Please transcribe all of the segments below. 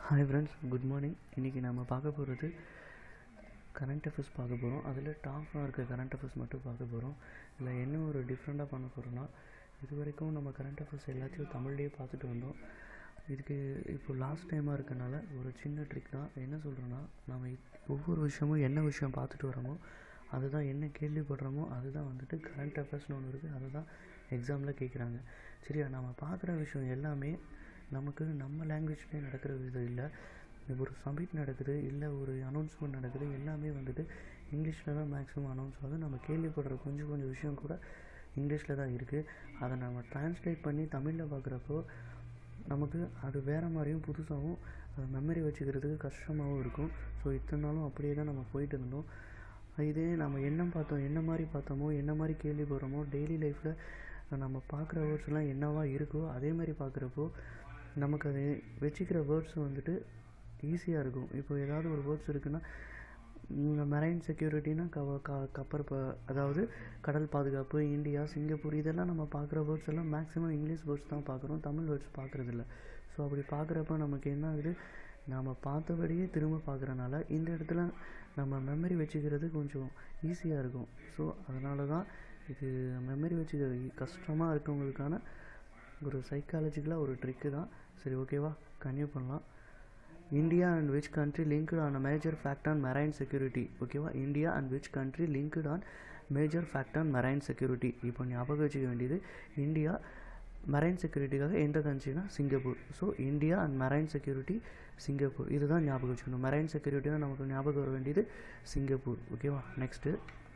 Hi friends good morning இன்றைக்கி நம்ம பார்க்க போகிறது கரண்ட் அஃபேர்ஸ் பார்க்க போகிறோம் அதில் டாப்பாக இருக்க கரண்ட் அஃபேர்ஸ் மட்டும் பார்க்க போகிறோம் இதில் என்ன ஒரு டிஃப்ரெண்ட்டாக பண்ண போகிறோன்னா இது வரைக்கும் நம்ம கரண்ட் அஃபேர்ஸ் எல்லாத்தையும் தமிழ்லேயே பார்த்துட்டு வந்தோம் இதுக்கு இப்போ லாஸ்ட் டைமாக இருக்கனால ஒரு சின்ன ட்ரிக் தான் என்ன சொல்கிறேன்னா நம்ம இத்- ஒவ்வொரு விஷயமும் என்ன விஷயம் பார்த்துட்டு வரோமோ அதுதான் என்ன கேள்விப்படுறோமோ அதுதான் வந்துட்டு கரண்ட் அஃபேர்ஸ்னு ஒன்று இருக்குது அதை தான் எக்ஸாமில் கேட்குறாங்க சரியா நம்ம பார்க்குற விஷயம் எல்லாமே நமக்கு நம்ம லாங்குவேஜ்லேயே நடக்கிற இது இல்லை இப்போ ஒரு சமிட் நடக்குது இல்லை ஒரு அனௌன்ஸ்மெண்ட் நடக்குது எல்லாமே வந்துட்டு இங்கிலீஷில் தான் மேக்ஸிமம் அனௌன்ஸ் ஆகுது நம்ம கேள்விப்படுற கொஞ்சம் கொஞ்சம் விஷயம் கூட இங்கிலீஷில் தான் இருக்குது அதை நம்ம ட்ரான்ஸ்லேட் பண்ணி தமிழில் பார்க்குறப்போ நமக்கு அது வேறு மாதிரியும் புதுசாகவும் அதை மெமரி வச்சுக்கிறதுக்கு கஷ்டமாகவும் இருக்கும் ஸோ இத்தனை நாளும் அப்படியே தான் நம்ம போயிட்டு இருந்தோம் இதே நம்ம என்ன பார்த்தோம் என்ன மாதிரி பார்த்தோமோ என்ன மாதிரி கேள்விப்படுறோமோ டெய்லி லைஃப்பில் நம்ம பார்க்குற வேர்ட்ஸ்லாம் என்னவா இருக்கோ அதே மாதிரி பார்க்குறப்போ நமக்கு அதை வச்சுக்கிற வேர்ட்ஸ் வந்துட்டு ஈஸியாக இருக்கும் இப்போ ஏதாவது ஒரு வேர்ட்ஸ் இருக்குன்னா மெரைன் செக்யூரிட்டினா கவ க கப்பல் ப அதாவது கடல் பாதுகாப்பு இந்தியா சிங்கப்பூர் இதெல்லாம் நம்ம பார்க்குற வேர்ட்ஸ் எல்லாம் மேக்ஸிமம் இங்கிலீஷ் வேர்ட்ஸ் தான் பார்க்குறோம் தமிழ் வேர்ட்ஸ் பார்க்குறதில்ல ஸோ அப்படி பார்க்குறப்ப நமக்கு என்ன ஆகுது நாம் பார்த்தபடியே திரும்ப பார்க்குறனால இந்த இடத்துல நம்ம மெமரி வச்சுக்கிறது கொஞ்சம் ஈஸியாக இருக்கும் ஸோ அதனால தான் இது மெமரி வச்சுக்கிறது கஷ்டமாக இருக்கவங்களுக்கான ஒரு சைக்காலஜிக்கலாக ஒரு ட்ரிக்கு தான் சரி ஓகேவா கன்யூ பண்ணலாம் India and which country linked on a major fact on marine security ஓகேவா India and which country linked on major fact on marine security இப்போ ஞாபகம் வச்சுக்க வேண்டியது இந்தியா மெரைன் செக்யூரிட்டிக்காக எந்த கண்ட்ரினா Singapore so India and marine security Singapore இதுதான் ஞாபகம் வச்சுக்கணும் மெரைன் செக்யூரிட்டினா நமக்கு ஞாபகம் வர வேண்டியது சிங்கப்பூர் ஓகேவா next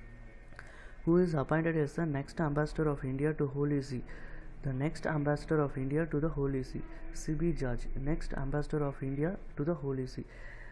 who is appointed as the next ambassador of India to Holy See. The next ambassador of India to the Holy See. CB Judge. Next ambassador of India to the Holy See.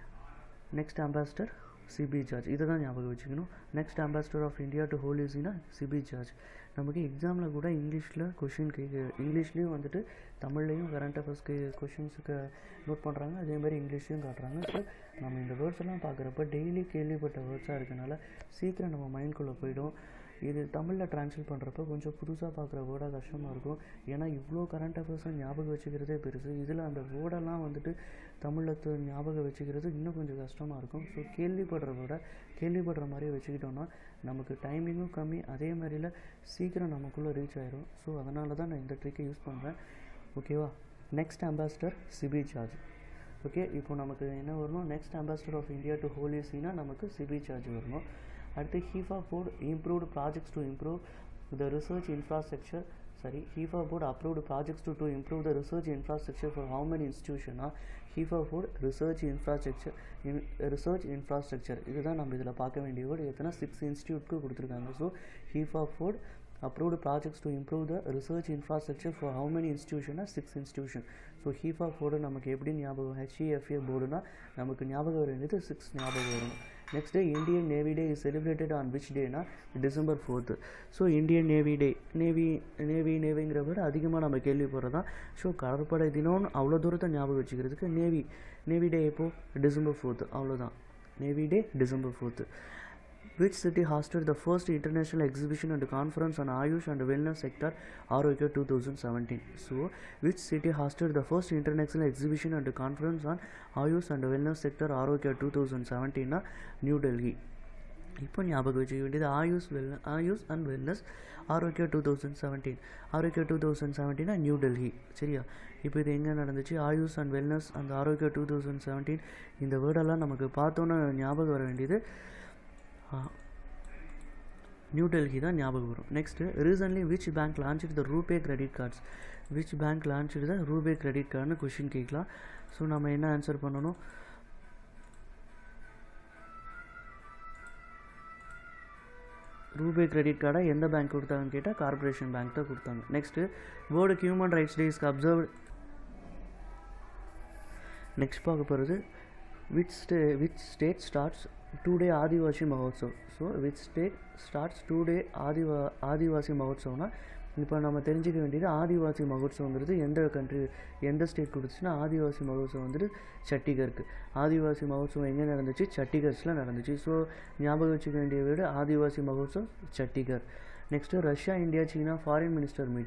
Next ambassador Sibi George இதை தான் ஞாபகம் வச்சுக்கணும் next ambassador of India to ஹோலிசினா சிபி ஜார்ஜ் நமக்கு எக்ஸாமில் கூட இங்கிலீஷில் question கேட்கு இங்கிலீஷ்லேயும் வந்துட்டு தமிழ்லேயும் கரண்ட் அஃபேர்ஸ்க்கு கொஷின்ஸுக்கு நோட் பண்ணுறாங்க அதே மாதிரி இங்கிலீஷ்லையும் காட்டுறாங்க ஸோ நம்ம இந்த வேர்ட்ஸ் எல்லாம் பார்க்குறப்ப டெய்லி கேள்விப்பட்ட வேர்ட்ஸாக இருக்கனால சீக்கிரம் நம்ம மைண்ட்குள்ளே போயிடும் இது தமிழில் ட்ரான்ஸ்லேட் பண்ணுறப்ப கொஞ்சம் புதுசாக பார்க்குற வேர்டாக கஷ்டமாக இருக்கும் ஏன்னா இவ்வளோ கரண்ட் அஃபேர்ஸை ஞாபகம் வச்சுக்கிறதே பெருசு இதில் அந்த வேர்டெல்லாம் வந்துட்டு தமிழில் து- ஞாபகம் வச்சுக்கிறது இன்னும் கொஞ்சம் கஷ்டமாக இருக்கும் ஸோ கேள்விப்படுற விட கேள்விப்படுற மாதிரியே வச்சுக்கிட்டோம்னா நமக்கு டைமிங்கும் கம்மி அதே மாதிரில சீக்கிரம் நமக்குள்ளே ரீச் ஆயிரும் ஸோ அதனால தான் நான் இந்த ட்ரிக்கை யூஸ் பண்ணுறேன் ஓகேவா next ambassador Sibi George okay இப்போ நமக்கு என்ன வரணும் next ambassador of India to ஹோலிசினா நமக்கு சிபி சார்ஜ் வரணும் அடுத்து HEFA board improved projects to improve the research infrastructure சரி HEFA board approved projects to to improve the research infrastructure for how many இன்ஸ்டியூஷனா HEFA board research infrastructure in research infrastructure இதுதான் நம்ம இதில் பார்க்க வேண்டிய வேர்டு எத்தனை சிக்ஸ் இன்ஸ்டியூட்க்கு கொடுத்துருக்காங்க so HEFA board approved projects to improve the research infrastructure for how many institution six institution so HEFA board நமக்கு எப்படி ஞாபகம் ஹெச்இஎஃப்ஏ போர்டுனா நமக்கு ஞாபகம் வர வேண்டியது சிக்ஸ் ஞாபகம் வரும் next day Indian Navy day is celebrated on which டேனா December fourth so Indian Navy day Navy Navy நேவிங்கிற வேர்டு அதிகமாக நம்ம கேள்விப்படுறதான் ஸோ கடற்படை தினம்னு அவ்வளோ தூரத்தை ஞாபகம் வச்சுக்கிறதுக்கு நேவி நேவி டே எப்போ டிசம்பர் ஃபோர்த்து அவ்வளோதான் Navy day December fourth which city hosted the first international exhibition and conference on Ayush and Wellness sector Arogya 2017? So, which city hosted the first international exhibition and conference on Ayush and Wellness sector Arogya 2017? na New Delhi. இப்போ ஞாபகம் வச்சுக்க வேண்டியது AYUSH well AYUSH and wellness Arogya two thousand seventeen Arogya two thousand செவன்டீனா New Delhi சரியா இப்போ இது எங்கே நடந்துச்சு ஆயுஷ் அண்ட் வெல்னஸ் அந்த ஆரோக்கியா டூ தௌசண்ட் செவன்டீன் இந்த வேர்டெல்லாம் நமக்கு பார்த்தோன்னே ஞாபகம் வர வேண்டியது நியூ டெல்லி தான் ஞாபகம் வரும் next recently which bank launch the RuPay credit cards which bank launch the RuPay credit கார்டுன்னு கொஷின் கேட்கலாம் ஸோ நம்ம என்ன ஆன்சர் பண்ணணும் ரூபே கிரெடிட் கார்டை எந்த பேங்க் கொடுத்தாங்கன்னு கேட்டால் கார்ப்பரேஷன் பேங்க் தான் கொடுத்தாங்க நெக்ஸ்ட்டு வேர்ல்டு ஹியூமன் ரைட்ஸ் டேஸ்க்கு அப்சர்வ் நெக்ஸ்ட் பார்க்க போகிறது which stay which state starts today Adivasi Mahotsav so which state starts today ஆதிவா ஆதிவாசி மகோத்சவம்னா இப்போ நம்ம தெரிஞ்சுக்க வேண்டியது ஆதிவாசி மகோத்சவங்கிறது எந்த கண்ட்ரி எந்த ஸ்டேட் கொடுத்துச்சுன்னா ஆதிவாசி மகோத்சவம் வந்துட்டு சண்டிகருக்கு ஆதிவாசி மகோத்சவம் எங்கே நடந்துச்சு சண்டிகர்ஸில் நடந்துச்சு ஸோ ஞாபகம் வச்சுக்க வேண்டிய வீடு Adivasi Mahotsav Chandigarh next Russia India China foreign minister meet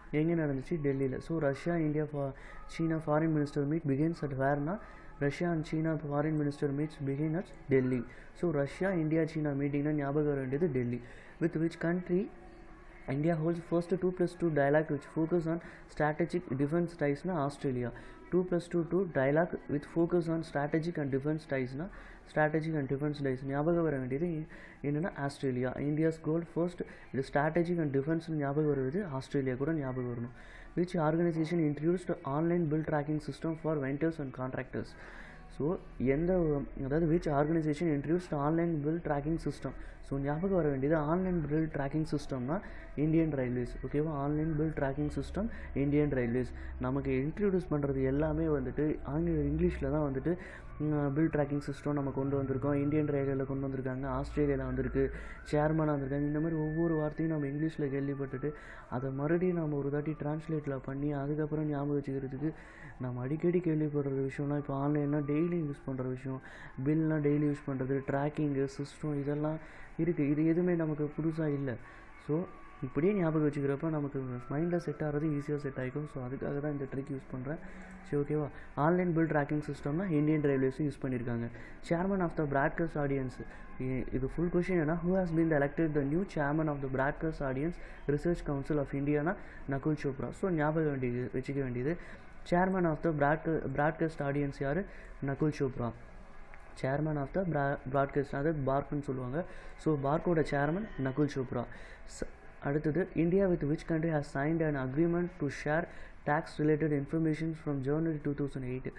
எங்கே நடந்துச்சு டெல்லியில் ஸோ ரஷ்யா இந்தியா ஃபா China foreign minister meet begins at வேர்னா Russia and China foreign minister meets begin at Delhi so Russia India China மீட்டிங்னா ஞாபகம் வர வேண்டியது Delhi with which country India holds first 2 plus 2 dialogue which focus on strategic defense ties na Australia. 2 plus 2 2 dialogue with focus on strategic and defense ties na strategic and defense ties ஞாபகம் வர வேண்டியது என்னென்னா Australia India's goal first இது strategic and defence ஞாபகம் வருவது Australia கூட ஞாபகம் வரணும் which organisation introduced online bill tracking system for vendors and contractors so எந்த அதாவது which organisation introduced online bill tracking system so ஞாபகம் வர வேண்டியது ஆன்லைன் பில் ட்ராக்கிங் சிஸ்டம்னா இந்தியன் ரயில்வேஸ் ஓகேவா online bill tracking system Indian railways நமக்கு introduce பண்ணுறது எல்லாமே வந்துட்டு ஆங்கில இங்கிலீஷில் தான் வந்துட்டு பில் ட்ராக்கிங் சிஸ்டம் நம்ம கொண்டு வந்திருக்கோம் இந்தியன் ரயில்வேல கொண்டு வந்திருக்காங்க ஆஸ்திரேலியாவில் வந்திருக்கு சேர்மனாக வந்திருக்காங்க இந்த மாதிரி ஒவ்வொரு வார்த்தையும் நம்ம இங்கிலீஷில் கேள்விப்பட்டுட்டு அதை மறுபடியும் நம்ம ஒரு தாட்டி டிரான்ஸ்லேட்டில் பண்ணி அதுக்கப்புறம் ஞாபகம் வச்சுக்கிறதுக்கு நம்ம அடிக்கடி கேள்விப்படுற விஷயம்லாம் இப்போ ஆன்லைன்னா டெய்லி யூஸ் பண்ணுற விஷயம் பில்னால் டெய்லி யூஸ் பண்ணுறது ட்ராக்கிங்கு சிஸ்டம் இதெல்லாம் இருக்குது இது எதுவுமே நமக்கு புதுசாக இல்லை ஸோ இப்படியே ஞாபகம் வச்சுக்கிறப்ப நமக்கு மைண்டில் செட் ஆகிறது ஈஸியாக செட் ஆகிக்கும் ஸோ அதுக்காக தான் இந்த ட்ரிக் யூஸ் பண்ணுறேன் சரி ஓகேவா ஆன்லைன் பில் ட்ராக்கிங் சிஸ்டம்னா இந்தியன் ரயில்வேஸும் யூஸ் பண்ணியிருக்காங்க chairman of the broadcast audience இது ஃபுல் கொஷின் என்ன who has been elected the new chairman of the broadcast audience research council of இந்தியானா நகுல் சோப்ரா ஸோ ஞாபகம் வேண்டியது வச்சுக்க வேண்டியது chairman of the broad broadcast audience யார் Nakul Chopra chairman of the ப்ரா broadcast அதாவது பார்க்குன்னு சொல்லுவாங்க ஸோ பார்க்கோட சேர்மன் நகுல் சோப்ரா அடுத்தது India with which country has signed and agreement to share tax related information from January two thousand eight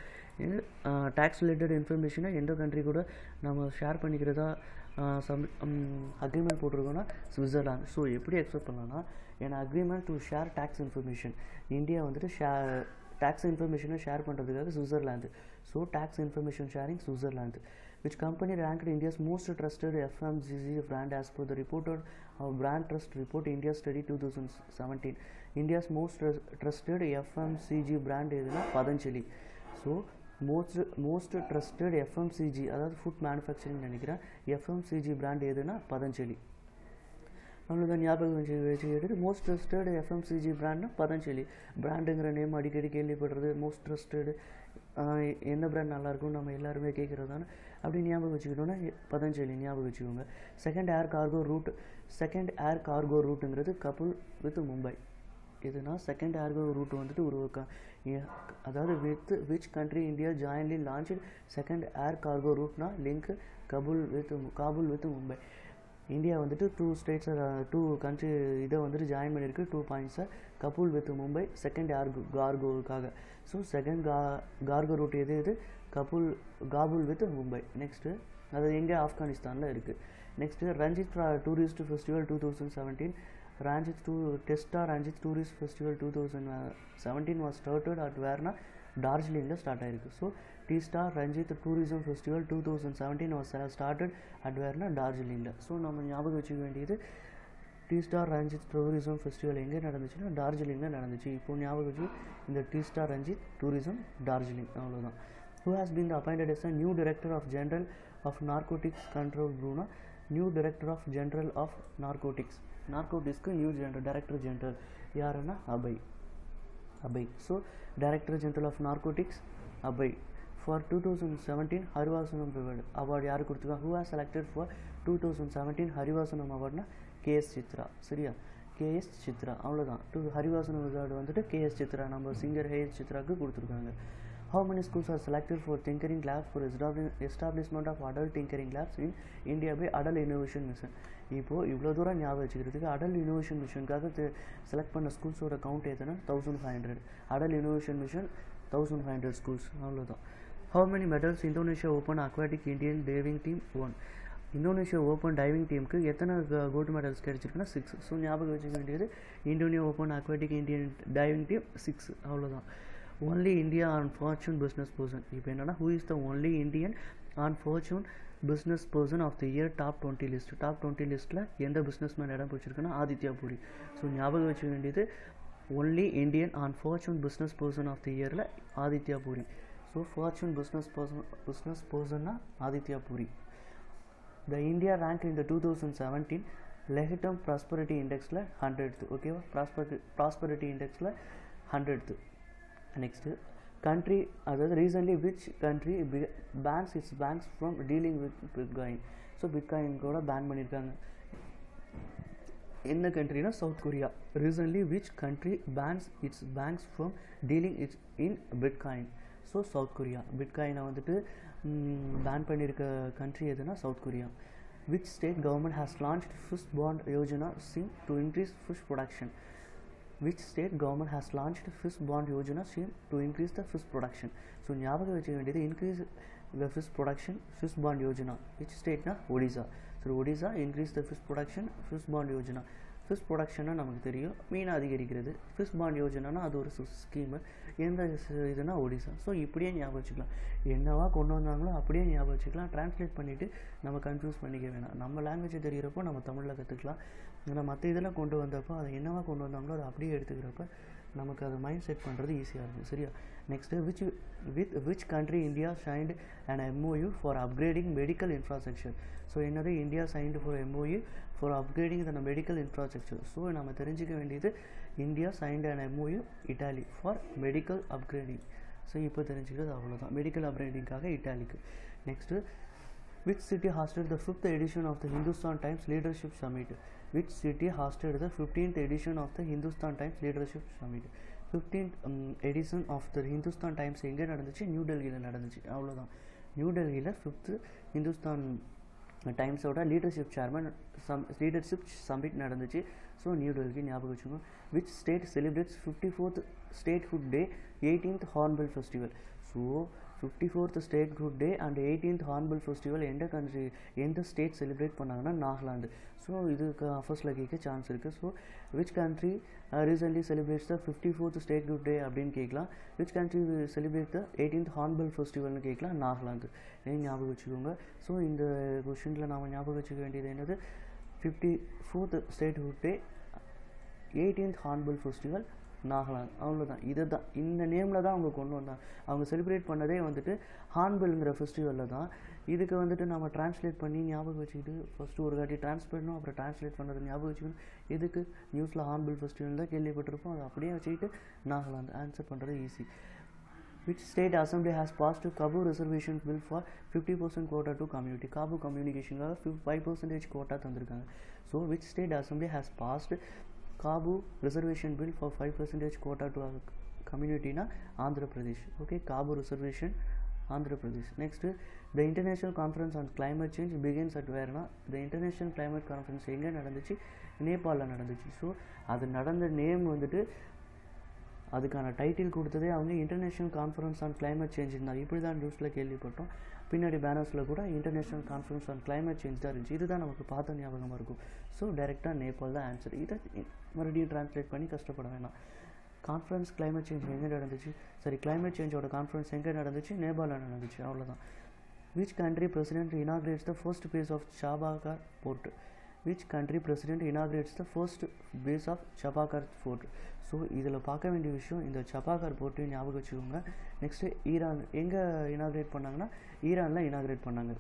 tax related இன்ஃபர்மேஷனை எந்த country கூட நம்ம ஷேர் பண்ணிக்கிறதா சம் அக்ரிமெண்ட் போட்டிருக்கோன்னா சுவிட்சர்லாந்து ஸோ எப்படி எக்ஸ்பெக்ட் பண்ணலாம்னா ஏன்னா agreement to share tax information India வந்துட்டு ஷே டேக்ஸ் இன்ஃபர்மேஷனை ஷேர் பண்ணுறதுக்காக Switzerland so tax information sharing Switzerland which company ranked India's most trusted FMCG brand as per the reported uh, brand trust report India study 2017 India's most trus- trusted FMCG brand எதுனா Patanjali so most most trusted FMCG அதாவது food manufacturing நினைக்கிறேன் FMCG brand எதுனா பதஞ்சலி அவ்வளோதான் ஞாபகம் வச்சு வச்சுக்கிட்டு most trusted FMCG பிராண்ட்னா பதஞ்சலி பிராண்டுங்கிற நேம் அடிக்கடி கேள்விப்படுறது மோஸ்ட் ட்ரஸ்டடு என்ன பிராண்ட் நல்லாயிருக்கும் நம்ம எல்லாருமே கேட்குறது தானே அப்படி ஞாபகம் வச்சுக்கிட்டோன்னா பதஞ்சலி ஞாபகம் வச்சுக்கோங்க second air cargo route second air cargo ரூட்டுங்கிறது கப்புல் வித் மும்பை இதுனா செகண்ட் ஏர்கோ ரூட் வந்துட்டு ஒரு க- ஏ- அதாவது with which country India jointly launch second air cargo ரூட்னா link Kabul with Kabul with Mumbai India வந்துட்டு டூ ஸ்டேட்ஸை டூ கண்ட்ரி இதை வந்துட்டு ஜாயின் பண்ணியிருக்கு டூ பாயிண்ட்ஸை Kabul with Mumbai second air கார்கோவுக்காக ஸோ செகண்ட் கா கார்கோ ரூட் எது எது கபூல் காபுல் வித் மும்பை நெக்ஸ்ட்டு அது எங்கே ஆப்கானிஸ்தானில் இருக்குது next Rangeet tourist festival two thousand seventeen Rangeet to Teesta Rangeet tourist festival two thousand seventeen was started at வேர்னா டார்ஜிலிங்கில் ஸ்டார்ட் ஆயிருக்கு so Teesta Rangeet tourism festival two thousand seventeen was started at வேர்னா டார்ஜிலிங்கில் ஸோ நம்ம ஞாபகம் வச்சுக்க வேண்டியது Teesta Rangeet tourism festival எங்கே நடந்துச்சுன்னா டார்ஜிலிங்கில் நடந்துச்சு இப்போ ஞாபகம் வச்சு இந்த டி ஸ்டார் ரஞ்சித் டூரிசம் டார்ஜிலிங் அவ்வளோதான் who has been appointed as a new director of general of narcotics control Bruna new director of general of narcotics narcoticsக்கு நியூ ஜென்ரல் டைரக்டர் ஜென்ரல் யாருன்னா Abhay Abhay so director general of narcotics Abhay for two thousand seventeen Harivasanam award award யார் கொடுத்துருக்காங்க who has selected for two thousand seventeen Harivasanam அவார்டுனா K S Chithra சரியா K S Chithra அவ்வளோதான் to Harivasanam award வந்துட்டு K S Chithra நம்ம singer ஹேஎஸ் சித்ராக்கு கொடுத்துருக்காங்க How many schools are selected for tinkering labs for establi- establishment of adult tinkering labs in India by Adult Innovation Mission? இப்போது இவ்வளோ தூரம் ஞாபகம் வச்சுக்கிறதுக்கு அடல் இனோவேஷன் மிஷனுக்காக செலக்ட் பண்ண ஸ்கூல்ஸோட கவுண்ட் எதுனா thousand five hundred Atal innovation mission thousand five hundred schools அவ்வளோதான் how many medals Indonesia open aquatic Indian diving team won Indonesia open diving டீமுக்கு எத்தனை கோல்டு மெடல்ஸ் கிடைச்சிருக்குன்னா சிக்ஸ் ஸோ ஞாபகம் வச்சுக்க வேண்டியது Indonesia open aquatic Indian diving team six அவ்வளோதான் only India on Fortune business person இப்போ என்னன்னா who is the only Indian on Fortune business person of the year top twenty list top twenty லிஸ்ட்டில் எந்த business man இடம் பிடிச்சிருக்குன்னா Aditya Puri so ஞாபகம் வச்சுக்க வேண்டியது only Indian on Fortune business person of the இயரில் Aditya Puri so Fortune business person business பர்சன்னா Aditya Puri The India ranked in the 2017 Legatum prosperity இண்டெக்ஸில் ஹண்ட்ரட்த்து ஓகேவா ப்ராஸ்பரிட்டி ப்ராஸ்பரிட்டி இண்டெக்ஸில் ஹண்ட்ரட்த்து நெக்ஸ்ட்டு கண்ட்ரி அதாவது recently which country bans its banks from dealing with bitcoin so bitcoin கூட ban பண்ணியிருக்காங்க என்ன கண்ட்ரினா South Korea recently which country bans its banks from dealing its in bitcoin so South Korea பிட்காயினை வந்துட்டு ban பண்ணியிருக்க country எதுனா South Korea which state government has launched fish pond Yojana scheme to increase fish production which state government has launched fish pond Yojana scheme to increase the fish production so ஞாபகம் வச்சுக்க வேண்டியது increase the fish production fish pond Yojana which ஸ்டேட்னா Odisha so Odisha increase the fish production fish pond Yojana fish ப்ரொடக்ஷன்னா நமக்கு தெரியும் மீன் அதிகரிக்கிறது fish bond யோஜனானா அது ஒரு ஸ்கீமு எந்த இதுனா ஒடிசா ஸோ இப்படியே ஞாபகம் வச்சுக்கலாம் என்னவா கொண்டு வந்தாங்களோ அப்படியே ஞாபகம் வச்சுக்கலாம் ட்ரான்ஸ்லேட் பண்ணிவிட்டு நம்ம கன்ஃபியூஸ் பண்ணிக்க வேணாம் நம்ம லாங்குவேஜ் தெரிகிறப்போ நம்ம தமிழில் கற்றுக்கலாம் ஏன்னா மற்ற இதெல்லாம் கொண்டு வந்தப்போ அதை என்னவா கொண்டு வந்தாங்களோ அதை அப்படியே எடுத்துக்கிறப்ப நமக்கு அதை மைண்ட் செட் பண்ணுறது ஈஸியாக இருக்கும் சரியா next which with which country India signed and MoU for upgrading medical infrastructure so என்னது India signed for MOU for upgrading the medical infrastructure so நம்ம தெரிஞ்சிக்க வேண்டியது India signed and MOU Italy for medical upgrading so இப்போ தெரிஞ்சுக்கிறது அவ்வளோதான் medical அப்கிரேடிங்காக இட்டாலிக்கு next which city hosted the fifth edition of the Hindustan Times leadership summit which city hosted the fifteenth edition of the Hindustan Times leadership summit fifteenth edition of the Hindustan Times எங்கே நடந்துச்சு new டெல்லியில் நடந்துச்சு அவ்வளோதான் நியூ டெல்லியில் fifth Hindustan டைம்ஸோட leadership சேர்மன் சம் leadership summit நடந்துச்சு ஸோ நியூ டெல்லி ஞாபகம் வச்சுக்கோங்க which state celebrates fifty fourth statehood day eighteenth hornbill festival so fifty fourth statehood day and eighteenth hornbill festival எந்த கண்ட்ரி எந்த ஸ்டேட் செலிப்ரேட் பண்ணாங்கன்னா நாகாலாந்து ஸோ இதுக்கு ஃபர்ஸ்ட்டில் கேட்க சான்ஸ் இருக்குது so which country recently celebrates the fifty fourth statehood day அப்படின்னு கேட்கலாம் which country celebrate the eighteenth hornbill ஃபெஸ்டிவல்னு கேட்கலாம் நாகாலாந்து ஏன் ஞாபகம் வச்சுக்கோங்க ஸோ இந்த கொஷினில் நாம் ஞாபகம் வச்சுக்க வேண்டியது என்னது fifty fourth statehood day eighteenth hornbill festival Nagaland அவ்வளோதான் இதை தான் இந்த நேமில் தான் அவங்க கொண்டு வந்தாங்க அவங்க செலிப்ரேட் பண்ணதே வந்துட்டு ஹார்ன்பில்ங்கிற ஃபெஸ்டிவலில் தான் இதுக்கு வந்துட்டு நம்ம டிரான்ஸ்லேட் பண்ணி ஞாபகம் வச்சுக்கிட்டு ஃபஸ்ட்டு ஒரு வாட்டி ட்ரான்ஸ் பண்ணணும் அப்புறம் டிரான்ஸ்லேட் பண்ணுறது ஞாபகம் வச்சுக்கணும் எதுக்கு நியூஸில் ஹார்ன்பில் ஃபெஸ்டிவல் தான் கேள்விப்பட்டிருப்போம் அதை அப்படியே வச்சுக்கிட்டு நாகாலாந்து ஆன்சர் பண்ணுறது easy which state assembly has passed Kapu reservation bill for fifty percent quota to community Kapu கம்யூனிகேஷனுக்காக ஃபிஃப் ஃபைவ் பர்சன்டேஜ் கோட்டா தந்திருக்காங்க so which state assembly has passed Kapu reservation bill for five percentage quota to கம்யூனிட்டினா Andhra Pradesh okay Kapu reservation Andhra Pradesh next the international conference on climate change begins at வேர்னா the international climate conference எங்கே நடந்துச்சு நேபாளில் நடந்துச்சு so அது நடந்த name வந்துட்டு அதுக்கான டைட்டில் கொடுத்ததே அவங்க international conference on climate change இருந்தாங்க இப்படி தான் நியூஸில் கேள்விப்பட்டோம் பின்னாடி பேனர்ஸில் கூட international conference on climate change தான் இருந்துச்சு இதுதான் நமக்கு பார்த்த ஞாபகமாக இருக்கும் ஸோ டைரெக்டாக நேபாள் தான் ஆன்சர் இதை மறுபடியும் ட்ரான்ஸ்லேட் பண்ணி கஷ்டப்பட வேணாம் கான்ஃபரன்ஸ் கிளைமேட் சேஞ்ச் எங்கே நடந்துச்சு சரி கிளைமேட் சேஞ்சோட கான்ஃபரன்ஸ் எங்கே நடந்துச்சு நேபாளில் நடந்துச்சு அவ்வளோதான் which country president inaugurates the first phase of Chabahar port which country president inaugurates the first phase of Chabahar port so இதில் பார்க்க வேண்டிய விஷயம் இந்த சபாகார் போர்ட்டு ஞாபகம் வச்சுக்கோங்க நெக்ஸ்ட்டு ஈரான் எங்கே இனாக்ரேட் பண்ணாங்கன்னா ஈரானில் இனாக்ரேட் பண்ணாங்க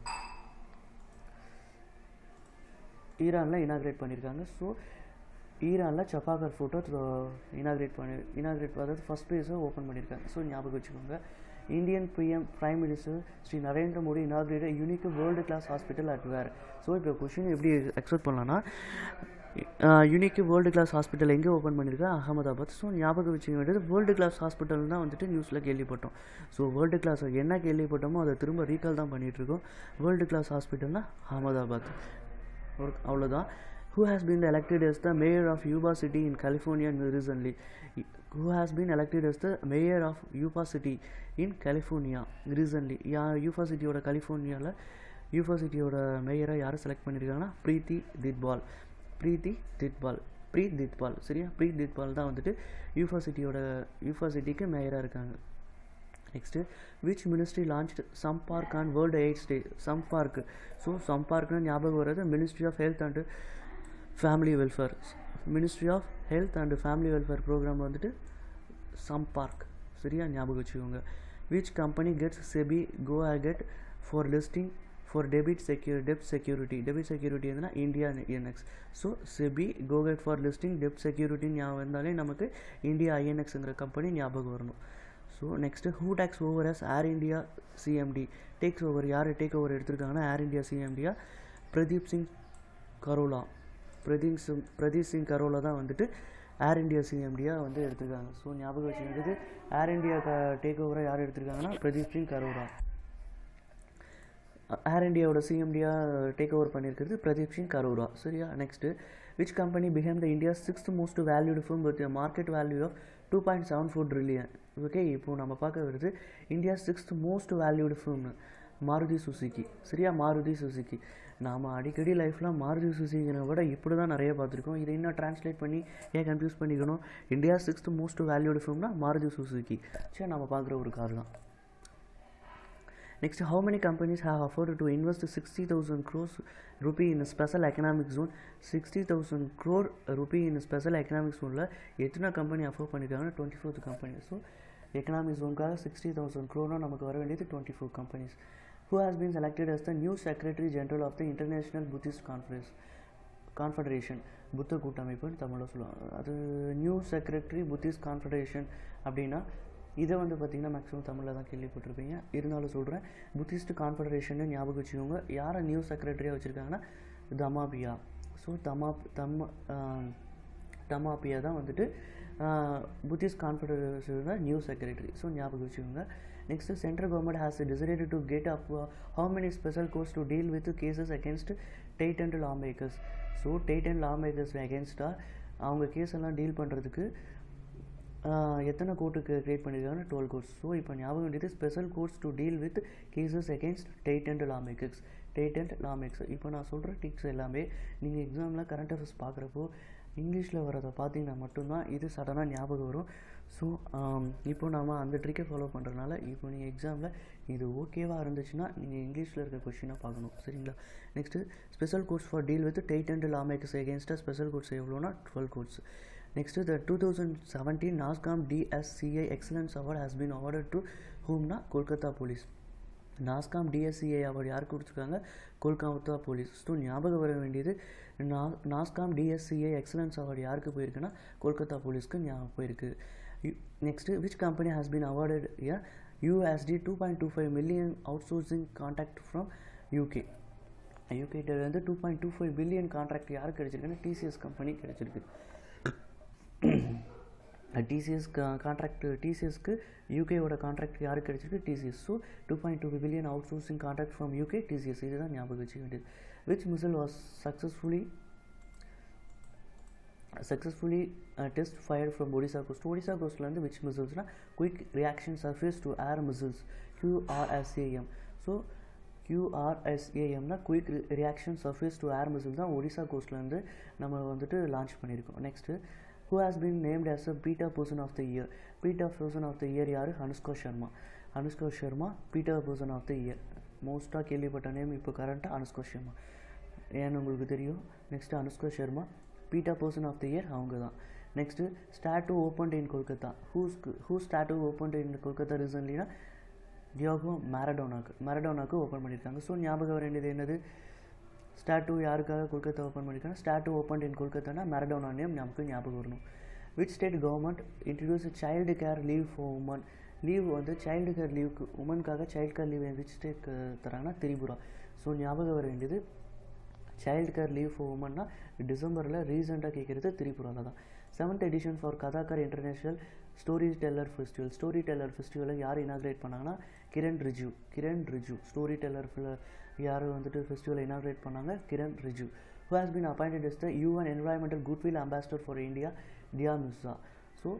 ஈரானில் இனாக்ரேட் பண்ணியிருக்காங்க ஸோ ஈரானில் சபாகர் ஃபோட்டோ இனாக்ரேட் பண்ணி இனாக்ரேட் அதாவது ஃபஸ்ட் பேஸை ஓப்பன் பண்ணியிருக்காங்க ஸோ ஞாபகம் வச்சுக்கோங்க Indian PM prime minister Shri Narendra Modi inaugurate unique world class hospital at where so இப்போ கொஷின் எப்படி எக்ஸ்பெக்ட் பண்ணலான்னா யூனிக் வேர்ல்டு கிளாஸ் ஹாஸ்பிட்டல் எங்கே ஓப்பன் பண்ணியிருக்கா அகமதாபாத் ஸோ ஞாபகம் வச்சுக்க வேண்டியது வேர்ல்டு கிளாஸ் ஹாஸ்பிட்டல் தான் வந்துட்டு நியூஸில் கேள்விப்பட்டோம் ஸோ வேர்ல்டு கிளாஸ் என்ன கேள்விப்பட்டோமோ அதை திரும்ப ரீகால் தான் பண்ணிகிட்ருக்கோம் வேர்ல்டு கிளாஸ் ஹாஸ்பிட்டல்னா அகமதாபாத் ஒரு அவ்வளோதான் who has been elected as the mayor of Yuba City in California recently who has been elected as the mayor of Yuba City in California recently யா Yuba சிட்டியோட கலிஃபோர்னியாவில் யூஃபா சிட்டியோட மேயரை யாரை செலக்ட் பண்ணியிருக்காங்கன்னா ப்ரீத்தி திட்பால் ப்ரீத்தி திட்பால் ப்ரீத் திட்பால் சரியா ப்ரீத் திட்பால் தான் வந்துட்டு யூஃபா சிட்டியோட யூஃபா சிட்டிக்கு மேயராக இருக்காங்க next which ministry launch Sampark on world AIDS day Sampark so சம் பார்க்னு ஞாபகம் வர்றது ministry of health and family welfare ministry of health and family welfare programme வந்துட்டு சம் பார்க் சரியா ஞாபகம் வச்சுக்கோங்க which company gets SEBI go ahead for listing for debit secure டெப்ட் security debit security எதுனா India INX so SEBI go ahead for listing டெப்ட் security ஞாபகம் இருந்தாலே நமக்கு இந்தியா ஐஎன்எக்ஸுங்கிற கம்பெனி ஞாபகம் வரணும் so next who takes over as Air India CMD takes over யார் take over எடுத்திருக்காங்கன்னா ஏர் இந்தியா சிஎம்டியா பிரதீப் சிங் கரோலா பிரதீப் சிங் பிரதீப் சிங் கரோலா தான் வந்துட்டு ஏர் இந்தியா சிஎம்டியாக வந்து எடுத்திருக்காங்க ஸோ ஞாபகம் வச்சுக்கிறதுக்கு ஏர் இந்தியா க டேக் ஓவராக யார் எடுத்திருக்காங்கன்னா பிரதீப் சிங் கரோலா ஏர் இந்தியாவோட சிஎம்டியாக டேக் ஓவர் பண்ணியிருக்கிறது பிரதீப் சிங் கரோரா சரியா next which company became the India sixth most valued firm with market value of two point seven four trillion okay இப்போ நம்ம பார்க்க வருது இந்தியா சிக்ஸ்த் மோஸ்ட் வேல்யூடு ஃபிலிம்னு மாருதி சுசுக்கி சரியா மாருதி சுசுக்கி நாம் அடிக்கடி லைஃப்பில் மாருதி சுசுக்கினை விட இப்படி தான் நிறைய பார்த்துருக்கோம் இதை இன்னும் ட்ரான்ஸ்லேட் பண்ணி ஏன் கன்ஃபியூஸ் பண்ணிக்கணும் இந்தியா சிக்ஸ்த் மோஸ்ட் வேல்யூடு ஃபிலிம்னா மாருதி சுசுக்கி சரி நம்ம பார்க்குற ஒரு கார் தான் Next, how many companies have afforded to invest 60,000 crores rupee in a special economic zone? 60,000 crore rupee in a special economic zone எத்தனை கம்பெனி அஃபோர்ட் பண்ணியிருக்காங்கன்னா twenty fourth company so economic ஜோனுக்காக sixty thousand க்ரோனா நமக்கு வர வேண்டியது twenty four companies who has been selected as the new secretary general of the international Buddhist conference confederation புத்த கூட்டமைப்புன்னு தமிழில் சொல்லுவாங்க அது நியூ செக்ரட்டரி புத்திஸ்ட் கான்ஃபெடரேஷன் அப்படின்னா இதை வந்து பார்த்திங்கன்னா மேக்ஸிமம் தமிழில் தான் கேள்விப்பட்டிருப்பீங்க இருந்தாலும் சொல்கிறேன் புத்திஸ்ட் கான்ஃபெடரேஷன் ஞாபகம் வச்சுக்கோங்க யாரை நியூ செக்ரட்டரியாக வச்சுருக்காங்கன்னா தமாபியா ஸோ தமா தம் தமாபியா தான் வந்துட்டு புத்திஸ்ட் கான்ஃபெடரேஷனோட நியூ செக்ரட்டரி ஸோ ஞாபகம் வச்சுக்கோங்க next central government has decided to get up how many special courts to deal with cases against date and lawmakers so date and lawmakers அகேன்ஸ்டாக அவங்க case எல்லாம் deal பண்ணுறதுக்கு எத்தனை கோர்ட்டுக்கு create பண்ணியிருக்காங்கன்னா twelve course so இப்போ ஞாபகம் வேண்டியது special courts to deal with cases against date and lawmakers date and lawmakers இப்போ நான் சொல்கிற டிக்ஸ் எல்லாமே நீங்கள் எக்ஸாமில் கரண்ட் அஃபேர்ஸ் பார்க்குறப்போ இங்கிலீஷில் வரதை பார்த்தீங்கன்னா மட்டும்தான் இது சடனாக ஞாபகம் வரும் ஸோ இப்போ நாம் அந்த ட்ரிக்கை ஃபாலோ பண்ணுறதுனால இப்போ நீங்கள் எக்ஸாமில் இது ஓகேவாக இருந்துச்சுன்னா நீங்கள் இங்கிலீஷில் இருக்க கொஷினாக பார்க்கணும் சரிங்களா next special courts for deal with டேட் அண்ட் லா மேக்கர்ஸ் எகேன்ஸ்டாக ஸ்பெஷல் கோர்ஸ் எவ்வளோனா twelve courts next the two thousand seventeen NASSCOM DSCI excellence award has been awarded to ஹூம்னா Kolkata police NASSCOM DSCI award யாருக்கு கொடுத்துருக்காங்க கொல்கத்தா போலீஸ் ஸோ ஞாபகம் வர வேண்டியது நா நாஸ்காம் டிஎஸ்சிஐ எக்ஸலன்ஸ் அவார்டு யாருக்கு போயிருக்குன்னா கொல்கத்தா போலீஸ்க்கு ஞாபகம் போயிருக்கு next which company has been awarded a USD two point two five million outsourcing contract from UK யூகேட்டிலேருந்து two point two five billion contract யாருக்கு கிடச்சிருக்குன்னா டிசிஎஸ் கம்பெனி கிடச்சிருக்கு டிசிஎஸ் கான்ட்ராக்ட் டிசிஎஸ்க்கு யூகேவோட கான்ட்ராக்ட் யாருக்கு கிடைச்சிருக்கு TCS so two point two billion outsourcing contract from UK TCS இதுதான் ஞாபகம் வச்சுக்க வேண்டியது which missile was successfully successfully test fired from Odisha coast Odisha கோஸ்ட்லேருந்து which மிசல்ஸ்னால் quick reaction surface to air missiles QRSAM so கியூஆர்எஸ்ஏஎம்னா quick reaction surface to air missile தான் ஒடிசா கோஸ்ட்லேருந்து நம்ம வந்துட்டு லான்ச் பண்ணியிருக்கோம் next who has been named as a PETA person of the year PETA person of the year யார் Anushka Sharma Anushka Sharma PETA person of the year மோஸ்ட்டாக கேள்விப்பட்ட name இப்போ கரண்ட்டாக அனுஷ்கா சர்மா ஏன்னு உங்களுக்கு தெரியும் next Anushka Sharma PETA person of the year அவங்க தான் next statue opened in Kolkata whose who statue opened in Kolkata ரீசன்ட்லினா டியோகோ மேரடோனாக்கு மேரடோனாக்கு ஓப்பன் பண்ணியிருக்காங்க ஸோ ஞாபகம் வர வேண்டியது என்னது ஸ்டாட்டு யாருக்காக கொல்கத்தா ஓப்பன் பண்ணியிருக்காங்க ஸ்டாட்டு ஓப்பன் இன் கொல்கத்தானா மேரடோனா நேம் நமக்கு ஞாபகம் வரணும் which state government introduce child care leave for women leave வந்து சைல்டு கேர் லீவுக்கு உமனுக்காக child care leave which state தராங்கன்னா Tripura so ஞாபகம் வர வேண்டியது சைல்டு கேர் லீவ் ஃபார் உமன்னா டிசம்பரில் ரீசெண்டாக கேட்குறது திரிபுராவில் தான் seventh edition for கதாகர் international story teller festival story teller ஃபெஸ்டிவலை யார் இனாக்ரேட் பண்ணாங்கன்னா கிரண் ரிஜு கிரண் ரிஜு ஸ்டோரி டெல்லர் யார் வந்துட்டு ஃபெஸ்டிவலை இனாக்ரேட் பண்ணாங்க Kiran Riju who has been appointed is the UN environmental goodwill ambassador for India டியா மிஸ்ரா ஸோ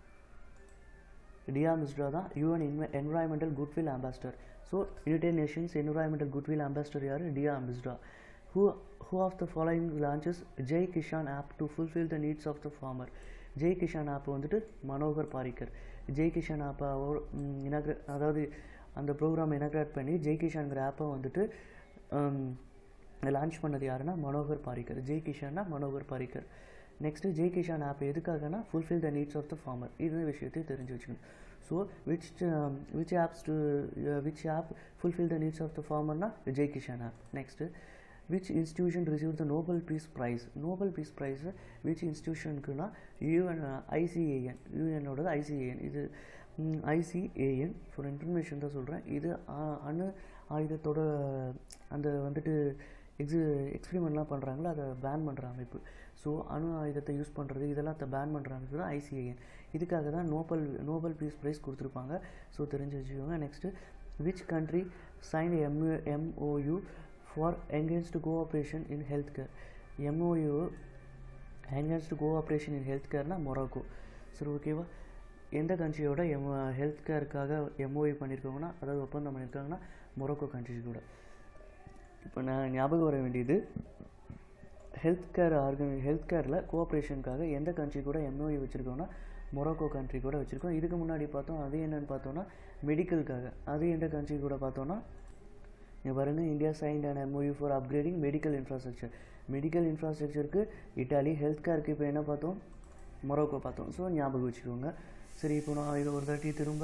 டியா மிஸ்ரா தான் UN இன்வ environmental goodwill ambassador so United Nations environmental goodwill ambassador யார் டியா மிஸ்ரா who who of the following launches Jai Kisan app to fulfill the needs of the farmer Jai Kisan app வந்துட்டு மனோகர் பாரிக்கர் ஜெய் கிஷான் ஆப்பை இனாக்ரே அதாவது அந்த program inaugurate பண்ணி ஜெய் கிஷான்கிற ஆப்பை வந்துட்டு லான்ச் பண்ணது யாருன்னா மனோகர் பாரிக்கர் ஜெய் கிஷான்னா மனோகர் பாரிக்கர் நெக்ஸ்ட்டு ஜெய் கிஷான் ஆப் எதுக்காகனா fulfil the needs of the farmer இது விஷயத்தையும் தெரிஞ்சு வச்சுக்கணும் so so which which apps to which app fulfil the needs of the ஃபார்மர்னா Jai Kisan app next which institution receive the Nobel peace prize Nobel peace prize which இன்ஸ்டியூஷனுக்குன்னா UN ICAN யூஎனோடது ICAN இது ICAN for information தான் சொல்கிறேன் இது அணு ஆயுதத்தோட அந்த வந்துட்டு எக்ஸி எக்ஸ்பிரிமெண்ட்லாம் பண்ணுறாங்களோ அதை பேன் பண்ணுற அமைப்பு ஸோ அணு ஆயுதத்தை யூஸ் பண்ணுறது இதெல்லாம் பேன் பண்ணுற அமைப்பு தான் ஐசிஏஎன் இதுக்காக தான் நோபல் நோபல் பீஸ் ப்ரைஸ் கொடுத்துருப்பாங்க ஸோ தெரிஞ்சு வச்சுக்கோங்க next which country sign M MoU for enhanced cooperation in health care MoU enhanced cooperation in health கேர்னால் மொராக்கோ சரி ஓகேவா எந்த கண்ட்ரியோட எம் ஹெல்த் கேருக்காக எம்ஓஇ பண்ணியிருக்காங்கன்னா அதாவது ஒப்பந்தம் பண்ணியிருக்காங்கன்னா மொரோக்கோ கண்ட்ரிஸ் கூட இப்போ நான் ஞாபகம் வர வேண்டியது ஹெல்த் கேர் ஆர்கனை ஹெல்த் கேரில் கோஆப்ரேஷனுக்காக எந்த கண்ட்ரி கூட எம்ஓஇ வச்சுருக்கோன்னா மொரோக்கோ கண்ட்ரி கூட வச்சுருக்கோம் இதுக்கு முன்னாடி பார்த்தோம் அது என்னென்னு பார்த்தோன்னா மெடிக்கலுக்காக அது எந்த கண்ட்ரி கூட பார்த்தோன்னா இங்கே பாருங்கள் India signed and MoU for upgrading medical infrastructure medical இன்ஃப்ராஸ்ட்ரக்சருக்கு இட்டாலி ஹெல்த் கேருக்கு இப்போ என்ன பார்த்தோம் மொரோக்கோ பார்த்தோம் ஸோ ஞாபகம் வச்சுக்கோங்க சரி இப்போ நான் இதை ஒரு தாட்டி திரும்ப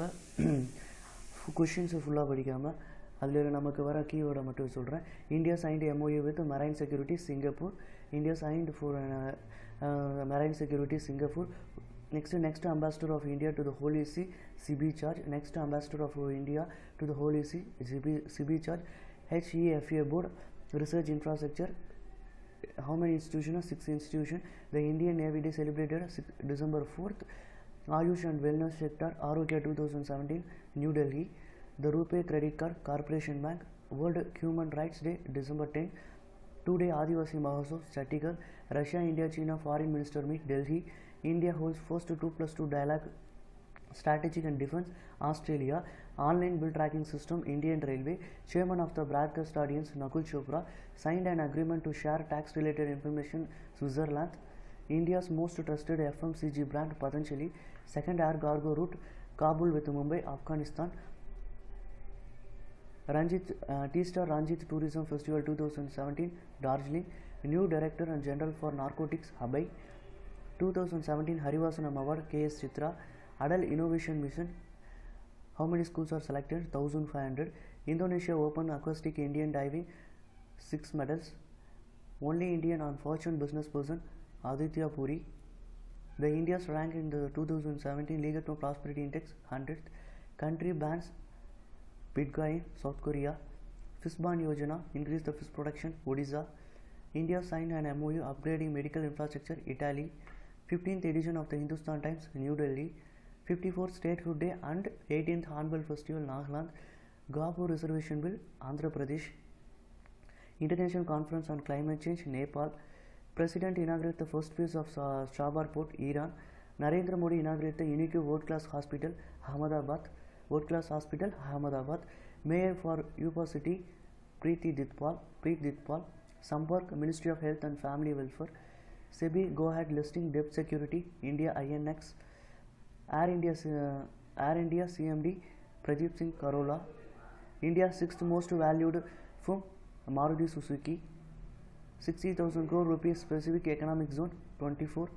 கொஷின்ஸை ஃபுல்லாக படிக்காமல் அதில் நமக்கு வர கீவேர்டை மட்டும் சொல்கிறேன் India signed MoU with marine security Singapore India signed for marine security Singapore next next ambassador of india to the holy see cb charge next ambassador of india to the holy see cb, CB charge hefa board research infrastructure how many institutions six institution the indian navy day celebrated six, december 4th ayush and wellness sector arogya 2017 new delhi the rupee credit card corporation bank world human rights day december 10 two-day adivasi mahotsav chandigarh russia india china foreign minister meet delhi India holds first 2 plus 2 dialogue strategic and defense Australia online bill tracking system Indian Railway chairman of the broadcast audience Nakul Chopra signed an agreement to share tax related information Switzerland India's most trusted FMCG brand Patanjali second air cargo route Kabul with Mumbai Afghanistan Ranjit uh, T-Star Ranjit Tourism Festival 2017 Darjeeling new director and general for narcotics Habai 2017 Harivasanam Award KS Chitra Adal Innovation Mission How many schools are selected? 1500 Indonesia Open Acoustic Indian Diving 6 medals Only Indian on Fortune Business Person Aditya Puri The India's rank in the 2017 League of Prosperity Index 100th Country bans Bitcoin South Korea Fishban Yojana Increase the fish production Odisha India signed an MOU upgrading medical infrastructure Italy 15th edition of the Hindustan Times, New Delhi, 54th Statehood Day and 18th Hornbill Festival, Nagaland, Gapur Reservation Bill, Andhra Pradesh, International Conference on Climate Change, Nepal, President inaugurates the first phase of uh, Shabar Port, Iran, Narendra Modi inaugurates the unique world-class hospital, Ahmedabad, world-class hospital, Ahmedabad, Mayor for Yupa City, Preeti Ditpal, Preet Ditpal, Sampark, Ministry of Health and Family Welfare, SEBI go ahead listing debt security India INX Air India uh, Air India CMD Pradeep Singh Karola India's sixth most valued firm Maruti Suzuki 60,000 crore rupees specific economic zone 24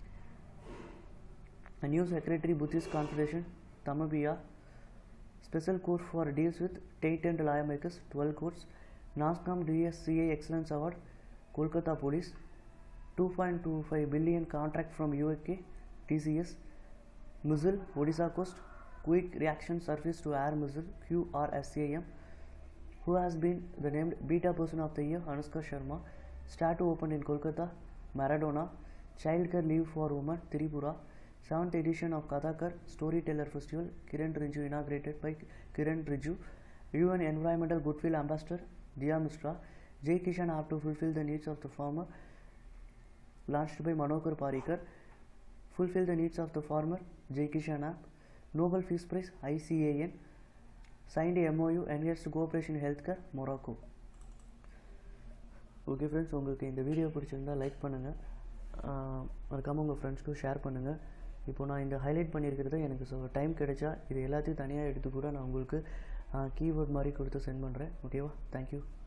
a new secretary Buddhist Confederation Tamabia special court for deals with state and lawmakers 12 courts NASCOM DSCA Excellence Award Kolkata Police 2.25 billion contract from UK TCS Missile Odisha Coast Quick Reaction Surface to Air Missile QRSAM who has been the named Beta Person of the Year Anushka Sharma statue opened in Kolkata Maradona Childcare Leave for Women Tripura 7th edition of Kathakar Storyteller Festival Kiran Riju inaugurated by Kiran Riju UN Environmental Goodwill Ambassador Dia Mishra Jay Kishan have to fulfill the needs of the farmer launched by Manokar Parikar, fulfill the needs of the farmer, Jai Kishan app, Nobel Peace Prize, ICAN, signed a MOU, enhanced cooperation in healthcare, Morocco. Okay friends உங்களுக்கு இந்த video பிடிச்சிருந்தா like பண்ணுங்கள் மறக்காமல் உங்கள் ஃப்ரெண்ட்ஸ்க்கும் share பண்ணுங்கள் இப்போ நான் இந்த ஹைலைட் பண்ணியிருக்கிறத எனக்கு ஸோ டைம் கிடைச்சா இது எல்லாத்தையும் தனியாக எடுத்து கூட நான் உங்களுக்கு கீவேர்ட் மாதிரி கொடுத்து சென்ட் பண்ணுறேன் ஓகேவா தேங்க்யூ